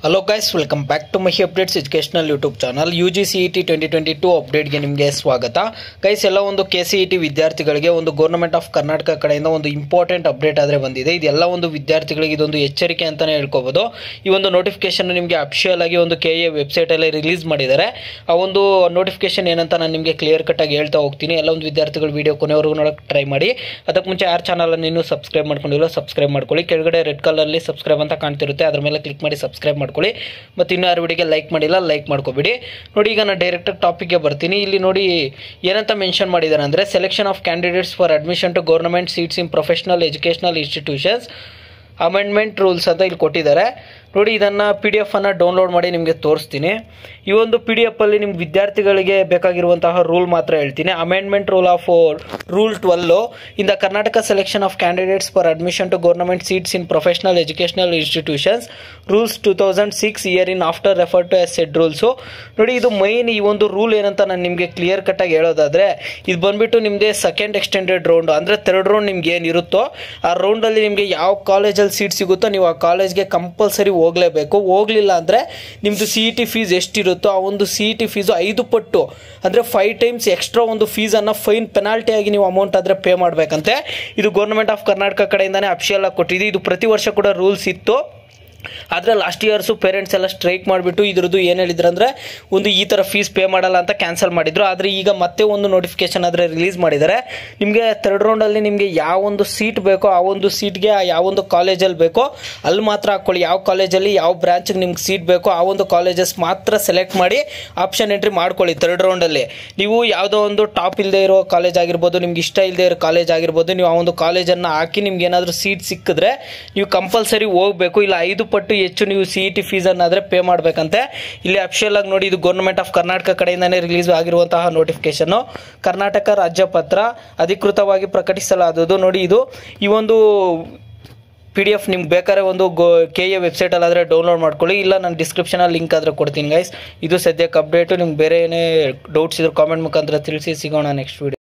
hello guys welcome back to Mahi updates educational YouTube channel U G C E T twenty twenty two ಅಪ್ಡೇಟ್ಗೆ ನಿಮಗೆ ಸ್ವಾಗತ guys ಎಲ್ಲ ಒಂದು K C E T ವಿದ್ಯಾರ್ಥಿಗಳಿಗೆ ಒಂದು government of Karnataka ಕಡೆಯಿಂದ ಒಂದು ಇಂಪಾರ್ಟೆಂಟ್ ಅಪ್ಡೇಟ್ ಆದರೆ ಬಂದಿದೆ ಇದೆಲ್ಲ ಒಂದು ವಿದ್ಯಾರ್ಥಿಗಳಿಗೆ ಇದೊಂದು ಎಚ್ಚರಿಕೆ ಅಂತಲೇ ಹೇಳ್ಕೋಬೋದು ಈ ಒಂದು ನೋಟಿಫಿಕೇಶನ್ ನಿಮಗೆ ಅಫಿಷಿಯಲ್ ಆಗಿ ಒಂದು ಕೆ ಎ ವೆಬ್ಸೈಟಲ್ಲಿ ರಿಲೀಸ್ ಮಾಡಿದ್ದಾರೆ ಆ ಒಂದು ನೋಟಿಫಿಕೇಶನ್ ಏನಂತ ನಾನು ನಿಮಗೆ ಕ್ಲಿಯರ್ ಕಟ್ ಆಗಿ ಹೇಳ್ತಾ ಹೋಗ್ತೀನಿ ಎಲ್ಲ ಒಂದು ವಿದ್ಯಾರ್ಥಿಗಳು ವಿಡಿಯೋ ಕೊನೆವರೆಗೂ ನೋಡೋಕೆ ಟ್ರೈ ಮಾಡಿ ಅದಕ್ಕೆ ಮುಂಚೆ ಯಾರು ಚಾನಲನ್ನು ಇನ್ನೂ ಸಬ್ಸ್ಕ್ರೈಬ್ ಮಾಡ್ಕೊಂಡಿಲ್ಲ ಸಬ್ಸ್ಕ್ರೈಬ್ ಮಾಡ್ಕೊಳ್ಳಿ ಕೆಳಗಡೆ ರೆಡ್ ಕಲರಲ್ಲಿ ಸಬ್ಸ್ಕ್ರೈಬ್ ಅಂತ ಕಾಣ್ತಿರುತ್ತೆ ಅದ್ರ ಮೇಲೆ ಕ್ಲಿಕ್ ಮಾಡಿ ಸಬ್ಸ್ಕ್ರೈಬ್ ಮಾಡ್ಕೊಳ್ಳಿ ಮತ್ತು ಇನ್ನೂ ಯಾರು ವಿಡಿಯೋಗೆ ಲೈಕ್ ಮಾಡಿಲ್ಲ ಲೈಕ್ ಮಾಡ್ಕೊಬಿಡಿ ನೋಡಿ ಈಗ ನಾನು ಡೈರೆಕ್ಟಾಗಿ ಟಾಪಿಕ್ಗೆ ಬರ್ತೀನಿ ಇಲ್ಲಿ ನೋಡಿ ಏನಂತ ಮೆನ್ಷನ್ ಮಾಡಿದ್ದಾರೆ ಅಂದರೆ selection of candidates for admission to government seats in professional educational institutions amendment rules ಅಂತ ಇಲ್ಲಿ ಕೊಟ್ಟಿದ್ದಾರೆ ನೋಡಿ ಇದನ್ನು ಪಿ ಡಿ ಎಫನ್ನು ಡೌನ್ಲೋಡ್ ಮಾಡಿ ನಿಮಗೆ ತೋರಿಸ್ತೀನಿ ಈ ಒಂದು ಪಿ ಡಿ ಎಫಲ್ಲಿ ನಿಮ್ಮ ವಿದ್ಯಾರ್ಥಿಗಳಿಗೆ ಬೇಕಾಗಿರುವಂತಹ ರೂಲ್ ಮಾತ್ರ ಹೇಳ್ತೀನಿ amendment rule of rule twelve in the Karnataka selection of candidates for admission to government seats in professional educational institutions rules two thousand six year in after refer to as said rules ನೋಡಿ ಇದು main ಈ ಒಂದು rule ಏನಂತ ನಾನು ನಿಮಗೆ clear ಕಟ್ಟಾಗಿ ಹೇಳೋದಾದರೆ ಇದು ಬಂದ್ಬಿಟ್ಟು ನಿಮ್ಮದೇ ಸೆಕೆಂಡ್ ಎಕ್ಸ್ಟೆಂಡೆಡ್ ರೌಂಡ್ ಅಂದರೆ ಥರ್ಡ್ ರೌಂಡ್ ನಿಮ್ಗೆ ಏನಿರುತ್ತೋ ಆ ರೌಂಡಲ್ಲಿ ನಿಮಗೆ ಯಾವ ಕಾಲೇಜಲ್ಲಿ ಸೀಟ್ ಸಿಗುತ್ತೋ ನೀವು ಆ ಕಾಲೇಜ್ಗೆ ಕಂಪಲ್ಸರಿ ಹೋಗಲೇಬೇಕು ಹೋಗಲಿಲ್ಲ ಅಂದರೆ ನಿಮ್ಮದು ಸಿ ಇ ಟಿ ಫೀಸ್ ಎಷ್ಟಿರುತ್ತೋ ಆ ಒಂದು ಸಿ ಇ ಟಿ ಫೀಸು ಐದು ಪಟ್ಟು ಅಂದರೆ ಫೈವ್ ಟೈಮ್ಸ್ ಎಕ್ಸ್ಟ್ರಾ ಒಂದು ಫೀಸನ್ನು ಫೈನ್ ಪೆನಾಲ್ಟಿ ಆಗಿ ನೀವು ಅಮೌಂಟ್ ಆದರೆ ಪೇ ಮಾಡಬೇಕಂತೆ ಇದು ಗೌರ್ಮೆಂಟ್ ಆಫ್ ಕರ್ನಾಟಕ ಕಡೆಯಿಂದನೇ ಅಫಿಷಿಯಲ್ ಆಗಿ ಕೊಟ್ಟಿದೆ ಇದು ಪ್ರತಿ ವರ್ಷ ಕೂಡ ರೂಲ್ಸ್ ಇತ್ತು ಆದರೆ ಲಾಸ್ಟ್ ಇಯರ್ಸು ಪೇರೆಂಟ್ಸ್ ಎಲ್ಲ ಸ್ಟ್ರೈಕ್ ಮಾಡಿಬಿಟ್ಟು ಇದ್ರದ್ದು ಏನು ಹೇಳಿದ್ರು ಅಂದರೆ ಒಂದು ಈ ಥರ ಫೀಸ್ ಪೇ ಮಾಡಲ್ಲ ಅಂತ ಕ್ಯಾನ್ಸಲ್ ಮಾಡಿದ್ರು ಆದರೆ ಈಗ ಮತ್ತೆ ಒಂದು ನೋಟಿಫಿಕೇಶನ್ ಆದರೆ ರಿಲೀಸ್ ಮಾಡಿದ್ದಾರೆ ನಿಮಗೆ ಥರ್ಡ್ ರೌಂಡಲ್ಲಿ ನಿಮಗೆ ಯಾವ ಒಂದು ಸೀಟ್ ಬೇಕೋ ಆ ಒಂದು ಸೀಟ್ಗೆ ಯಾವ ಒಂದು ಕಾಲೇಜಲ್ಲಿ ಬೇಕೋ ಅಲ್ಲಿ ಮಾತ್ರ ಹಾಕ್ಕೊಳ್ಳಿ ಯಾವ ಕಾಲೇಜಲ್ಲಿ ಯಾವ ಬ್ರಾಂಚ್ಗೆ ನಿಮ್ಗೆ ಸೀಟ್ ಬೇಕೋ ಆ ಒಂದು ಕಾಲೇಜಸ್ ಮಾತ್ರ ಸೆಲೆಕ್ಟ್ ಮಾಡಿ ಆಪ್ಷನ್ ಎಂಟ್ರಿ ಮಾಡ್ಕೊಳ್ಳಿ ಥರ್ಡ್ ರೌಂಡಲ್ಲಿ ನೀವು ಯಾವುದೋ ಒಂದು ಟಾಪ್ ಇಲ್ಲದೆ ಇರೋ ಕಾಲೇಜ್ ಆಗಿರ್ಬೋದು ನಿಮ್ಗೆ ಇಷ್ಟ ಇಲ್ಲದೆ ಇರೋ ಕಾಲೇಜ್ ಆಗಿರ್ಬೋದು ನೀವು ಆ ಒಂದು ಕಾಲೇಜನ್ನು ಹಾಕಿ ನಿಮ್ಗೆ ಏನಾದರೂ ಸೀಟ್ ಸಿಕ್ಕಿದ್ರೆ ನೀವು ಕಂಪಲ್ಸರಿ ಹೋಗಬೇಕು ಇಲ್ಲ ಐದು ಪಟ್ಟು ಹೆಚ್ಚು ನೀವು ಸಿ ಇ ಟಿ ಫೀಸನ್ನಾದರೆ ಪೇ ಮಾಡಬೇಕಂತೆ ಇಲ್ಲಿ ಅಫಿಷಿಯಲ್ ಆಗಿ ನೋಡಿ ಇದು ಗೌರ್ಮೆಂಟ್ ಆಫ್ ಕರ್ನಾಟಕ ಕಡೆಯಿಂದನೇ ರಿಲೀಸ್ ಆಗಿರುವಂತಹ ನೋಟಿಫಿಕೇಶನ್ನು ಕರ್ನಾಟಕ ರಾಜ್ಯ ಪತ್ರ ಅಧಿಕೃತವಾಗಿ ಪ್ರಕಟಿಸಲಾದುದು ನೋಡಿ ಇದು ಈ ಒಂದು ಪಿ ಡಿ ಎಫ್ ನಿಮ್ಗೆ ಬೇಕಾದ್ರೆ ಒಂದು ಗೋ ಕೆ ಎ ವೆಬ್ಸೈಟಲ್ಲಿ ಆದರೆ ಡೌನ್ಲೋಡ್ ಮಾಡ್ಕೊಳ್ಳಿ ಇಲ್ಲ ನಾನು ಡಿಸ್ಕ್ರಿಪ್ಷನಲ್ಲಿ ಲಿಂಕ್ ಆದರೆ ಕೊಡ್ತೀನಿ ಗೈಸ್ ಇದು ಸದ್ಯಕ್ಕೆ ಅಪ್ಡೇಟು ನಿಮ್ಗೆ ಬೇರೆ ಏನೇ ಡೌಟ್ಸ್ ಇದ್ರೆ ಕಾಮೆಂಟ್ ಮುಖಾಂತರ ತಿಳಿಸಿ ಸಿಗೋಣ ನೆಕ್ಸ್ಟ್ ವಿಡಿಯೋ